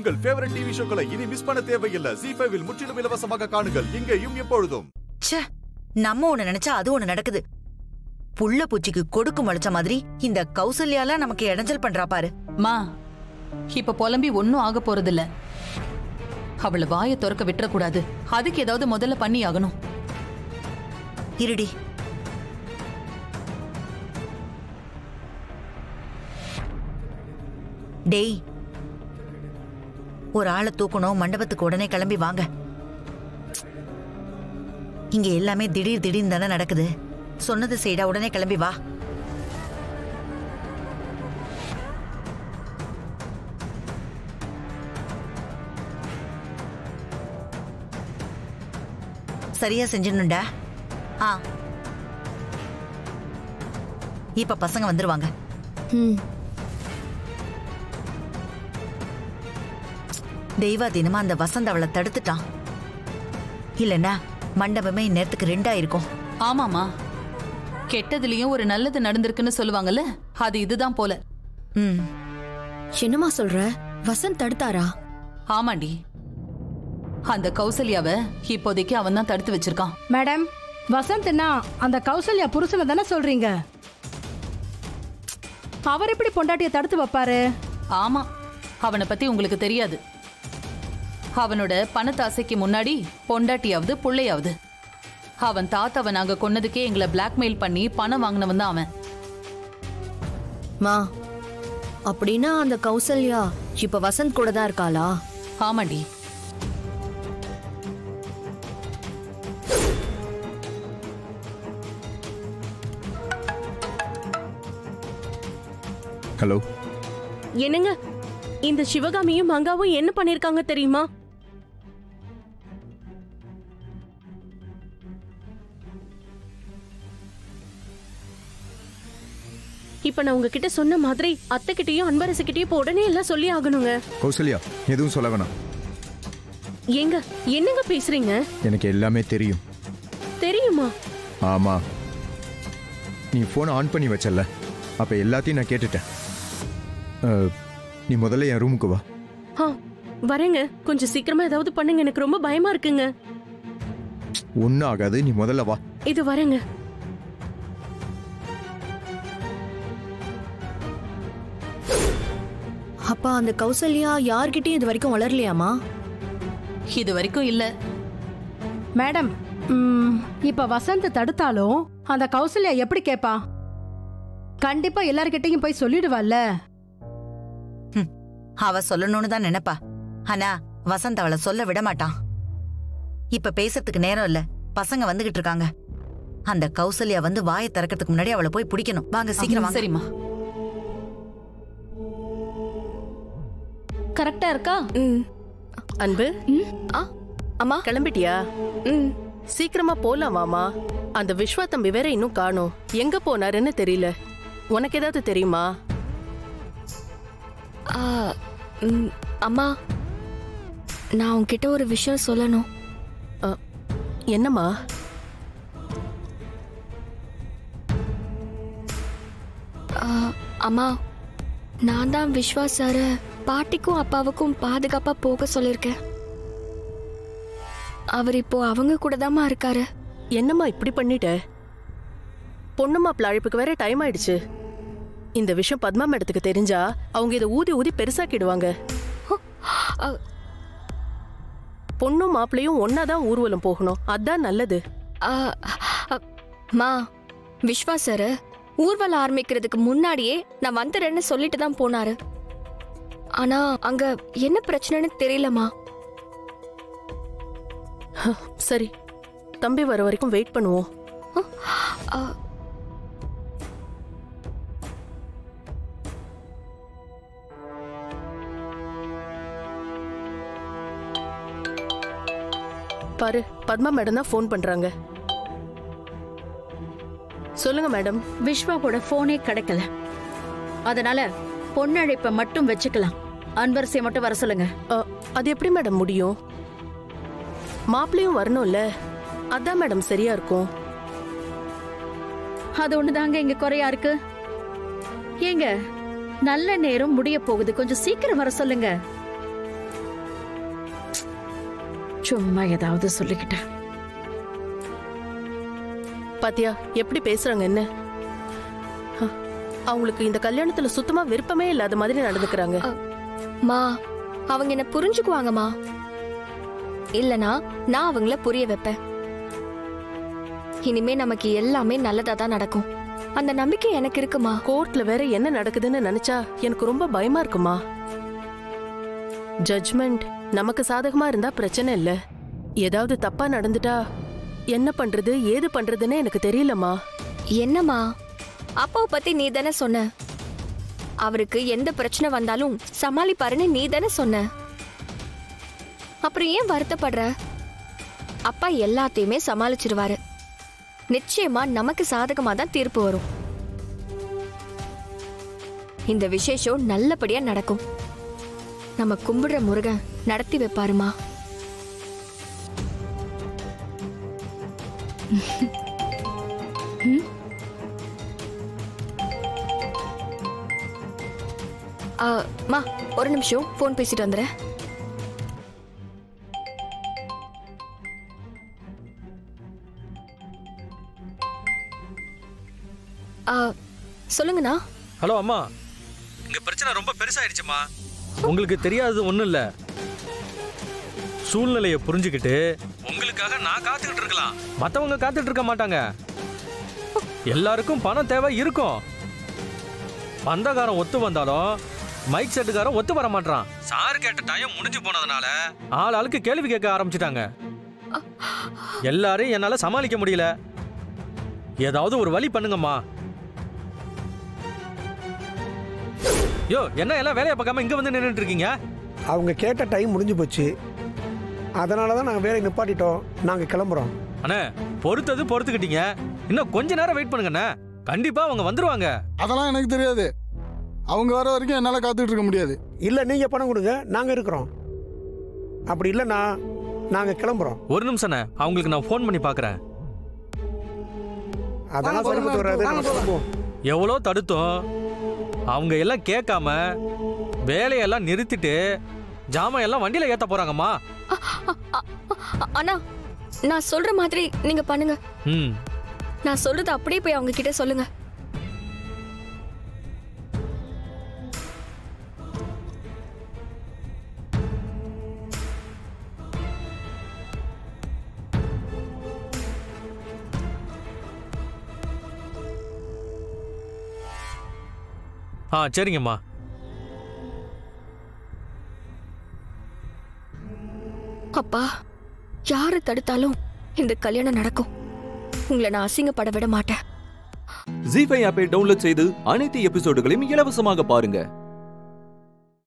உங்கள் favourite TV ஷோக்களை இனி miss பண்ண தேவையில்லை ஜி ஃபைவில் முற்றிலும் இலவசமாக காணுங்கள் இங்கேயும் எப்பொழுதும் ச்சே நம்ம ஒண்ணு நினைச்சா அது ஒண்ணு நடக்குது புள்ள பூச்சிக்கு கொடுக்கு முளைச்ச மாதிரி இந்த கௌசல்யாலாம் நமக்கு இடைஞ்சல் பண்றா பாரு மா இப்ப புலம்பி ஒன்னும் ஆக போறதில்ல அவளை வாயை திறக்க விட்டுறக்கூடாது அதுக்கு ஏதாவது முதல்ல பண்ணி ஆகணும் இருடி டேய் ஒரு ஆளை தூக்கணும் மண்டபத்துக்கு உடனே கிளம்பி வாங்க இங்க எல்லாமே திடீர் திடீர்னு தானே நடக்குது சொன்னது செய்டா உடனே கிளம்பி வா சரியா செஞ்சிடணும்டா ஆ இப்ப பசங்க வந்துருவாங்க ம் தெய்வாதீனமா அந்த வசந்த் அவளை தடுத்துட்டான் இல்லனா மண்டபமே இந்நேரத்துக்கு ரெண்டா இருக்கும் ஆமாமா கெட்டதுலயும் ஒரு நல்லது நடந்திருக்குன்னு சொல்லுவாங்கல்ல அது இதுதான் போல ம் என்னம்மா சொல்ற வசந்த் தடுத்தாரா ஆமாண்டி அந்த கௌசல்யாவை இப்போதைக்கு அவன் தான் தடுத்து வச்சிருக்கான் மேடம் வசந்த்னா அந்த கௌசல்யா புருஷனை தானே சொல்றீங்க அவர் எப்படி பொண்டாட்டியை தடுத்து வைப்பாரு ஆமா அவனை பத்தி உங்களுக்கு தெரியாது அவனோட பணத்தாசைக்கு முன்னாடி பொண்டாட்டியாவது புள்ளையாவது அவன் தாத்தாவை நாங்க கொன்னதுக்கே எங்களை பிளாக்மெயில் பண்ணி பணம் வாங்கினவன் தான் அவன் மா அப்படின்னா அந்த கௌசல்யா இப்ப வசந்த் கூட தான் இருக்காளா ஆமாண்டி ஹலோ என்னங்க இந்த சிவகாமியும் மங்காவும் என்ன பண்ணிருக்காங்க தெரியுமா இப்ப நான் உங்ககிட்ட சொன்ன மாதிரி அத்தை கிட்டயும் அன்பரசு கிட்டயும் இப்ப உடனே எல்லாம் சொல்லி ஆகணுங்க கௌசல்யா எதுவும் சொல்ல வேணாம் ஏங்க என்னங்க பேசுறீங்க எனக்கு எல்லாமே தெரியும் தெரியுமா ஆமா நீ ஃபோனை ஆன் பண்ணி வச்சல அப்ப எல்லாத்தையும் நான் கேட்டுட்டேன் அஹ், நீ முதல்ல என் ரூமுக்கு வா ஆ வரேங்க கொஞ்சம் சீக்கிரமா ஏதாவது பண்ணுங்க எனக்கு ரொம்ப பயமா இருக்குங்க ஒன்றும் ஆகாது நீ முதல்ல வா இது வரேங்க அப்பா அந்த கௌசல்யா யார்கிட்டயும் இது வரைக்கும் வளரலையாமா இது வரைக்கும் இல்ல மேடம் ம், இப்ப வசந்த் தடுத்தாலும் அந்த கௌசல்யா எப்படி கேப்பா கண்டிப்பா எல்லார்கிட்டயும் போய் சொல்லிடுவாள்ல அவ சொல்லணும்னு தான் நினைப்பா ஆனா வசந்த் அவளை சொல்ல விட மாட்டான் இப்ப பேசுறதுக்கு நேரம் இல்ல பசங்க வந்துகிட்டு இருக்காங்க அந்த கௌசல்யா வந்து வாயை திறக்கிறதுக்கு முன்னாடி அவளை போய் பிடிக்கணும் வாங்க சீக்கிரம் வாங்க சரிம்மா கரெக்டா இருக்கா ம். அன்பு ஆ அம்மா கிளம்பிட்டியா ம் சீக்கிரமா போலாம் வாமா அந்த விஸ்வா தம்பி வேற இன்னும் காணோம் எங்க போனாருன்னு தெரியல உனக்கு ஏதாவது தெரியுமா ஆ, ம், அம்மா நான் உன்கிட்ட ஒரு விஷயம் சொல்லணும் அ, என்னம்மா ஆ, அம்மா நான் தான் விஸ்வா சார பாட்டிக்கும் அப்பாவுக்கும் பாதுகாப்பா போக சொல்லியிருக்கேன் அவர் இப்போ அவங்க கூட தாம்மா இருக்காரு என்னம்மா இப்படி பண்ணிட்ட பொண்ணு மாப்பிள்ள அழைப்புக்கு வேற டைம் ஆயிடுச்சு இந்த விஷயம் பத்மா மேடத்துக்கு தெரிஞ்சா அவங்க இதை ஊதி ஊதி பெருசாக்கிடுவாங்க அ, பொண்ணும் மாப்பிள்ளையும் ஒன்னாதான் ஊர்வலம் போகணும் அதான் நல்லது ஆ, அ, மா விஸ்வா சார் ஊர்வலம் ஆரம்பிக்கிறதுக்கு முன்னாடியே நான் வந்துடுறேன்னு சொல்லிட்டு தான் போனாரு ஆனா அங்க என்ன பிரச்சனைன்னு தெரியலம்மா சரி தம்பி வர வரைக்கும் வெயிட் பண்ணுவோம் ஆ, பாரு பத்மா மேடம் தான் ஃபோன் பண்றாங்க சொல்லுங்க மேடம் விஸ்வாவோட போனே கிடைக்கல அதனால பொன்னழைப்பை மட்டும் வச்சுக்கலாம் அன்பரசியை மட்டும் வர சொல்லுங்க அ, அது எப்படி மேடம் முடியும் மாப்பிள்ளையும் வரணும்ல அதான் மேடம் சரியா இருக்கும் அது ஒண்ணுதாங்க இங்க குறையா இருக்கு ஏங்க நல்ல நேரம் முடிய போகுது கொஞ்சம் சீக்கிரம் வர சொல்லுங்க சும்மா ஏதாவது சொல்லிக்கிட்டேன் பாத்தியா எப்படி பேசுறாங்க என்ன ஹ, அவங்களுக்கு இந்த கல்யாணத்துல சுத்தமா விருப்பமே இல்லாத மாதிரி நடந்துக்கிறாங்க மா அவங்க என்ன புரிஞ்சுக்குவாங்கம்மா இல்லனா நான் அவங்கள புரிய வைப்பேன் இனிமே நமக்கு எல்லாமே நல்லதா தான் நடக்கும் அந்த நம்பிக்கை எனக்கு இருக்குமா கோர்ட்ல வேற என்ன நடக்குதுன்னு நினைச்சா எனக்கு ரொம்ப பயமா இருக்குமா ஜட்ஜ்மெண்ட் நமக்கு சாதகமா இருந்தா பிரச்சனை இல்ல ஏதாவது தப்பா நடந்துட்டா என்ன பண்றது ஏது பண்றதுன்னு எனக்கு தெரியலம்மா என்னம்மா அப்பாவை பத்தி நீ தானே சொன்ன அவருக்கு எந்த பிரச்சனை வந்தாலும் சமாளிப்பாருன்னு நீ தானே சொன்ன அப்புறம் ஏன் வருத்தப்படுற அப்பா எல்லாத்தையுமே சமாளிச்சிருவாரு நிச்சயமா நமக்கு சாதகமா தான் தீர்ப்பு வரும் இந்த விசேஷம் நல்லபடியா நடக்கும் நம்ம கும்பிடுற முருகன் நடத்தி வைப்பாருமா ஆ, மா ஒரு நிமிஷம் ஃபோன் பேசிட்டு வந்துடுறேன் ஆ, சொல்லுங்கண்ணா ஹலோ அம்மா இங்க பிரச்சனை ரொம்ப பெருசாயிடுச்சுமா உங்களுக்கு தெரியாதது ஒண்ணும் இல்ல சூழ்நிலையை புரிஞ்சுக்கிட்டு உங்களுக்காக நான் காத்துக்கிட்டு இருக்கலாம் மத்தவங்க காத்துட்டு இருக்க மாட்டாங்க எல்லாருக்கும் பணம் தேவை இருக்கும் பந்தகாரம் ஒத்து வந்தாலும் மைக் செட்டுக்காரன் ஒத்து வர மாட்டான் சார் கேட்ட டைம் முடிஞ்சு போனதுனால ஆள் ஆளுக்கு கேள்வி கேட்க ஆரம்பிச்சிட்டாங்க எல்லாரையும் என்னால சமாளிக்க முடியல ஏதாவது ஒரு வழி பண்ணுங்கம்மா யோ என்ன எல்லாம் வேலையை பார்க்காம இங்க வந்து நின்னுட்டு இருக்கீங்க அவங்க கேட்ட டைம் முடிஞ்சு போச்சு அதனால தான் நாங்கள் வேலையை நிப்பாட்டிட்டோம் நாங்கள் கிளம்புறோம் அண்ணே பொறுத்தது பொறுத்துக்கிட்டீங்க இன்னும் கொஞ்ச நேரம் வெயிட் பண்ணுங்கண்ணே கண்டிப்பா அவங்க வந்துருவாங்க அதெல்லாம் எனக்கு தெரியாது அவங்க வர வரைக்கும் என்னால் காத்துட்டு இருக்க முடியாது இல்லை நீங்கள் பணம் கொடுங்க நாங்கள் இருக்கிறோம் அப்படி இல்லைண்ணா நாங்கள் கிளம்புறோம் ஒரு நிமிஷம்ண்ணே அவங்களுக்கு நான் ஃபோன் பண்ணி பார்க்கறேன் அதெல்லாம் சரிப்பட்டு வராது நம்ம கிளம்புவோம் எவ்வளோ தடுத்தோம் அவங்க எல்லாம் கேட்காம வேலையெல்லாம் நிறுத்திட்டு ஜாமான் எல்லாம் வண்டியில ஏத்த போறாங்கம்மா அ- அண்ணா நான் சொல்ற மாதிரி நீங்க பண்ணுங்க ம் நான் சொல்றது அப்படியே போய் அவங்க கிட்ட சொல்லுங்க ஆ சரிங்கம்மா அப்பா யாரு தடுத்தாலும் இந்த கல்யாணம் நடக்கும் உங்களை நான் அசிங்கப்பட விட மாட்டேன் ஜி ஃபைவ் ஆப்பை டவுன்லோட் செய்து அனைத்து எபிசோடுகளையும் இலவசமாக பாருங்க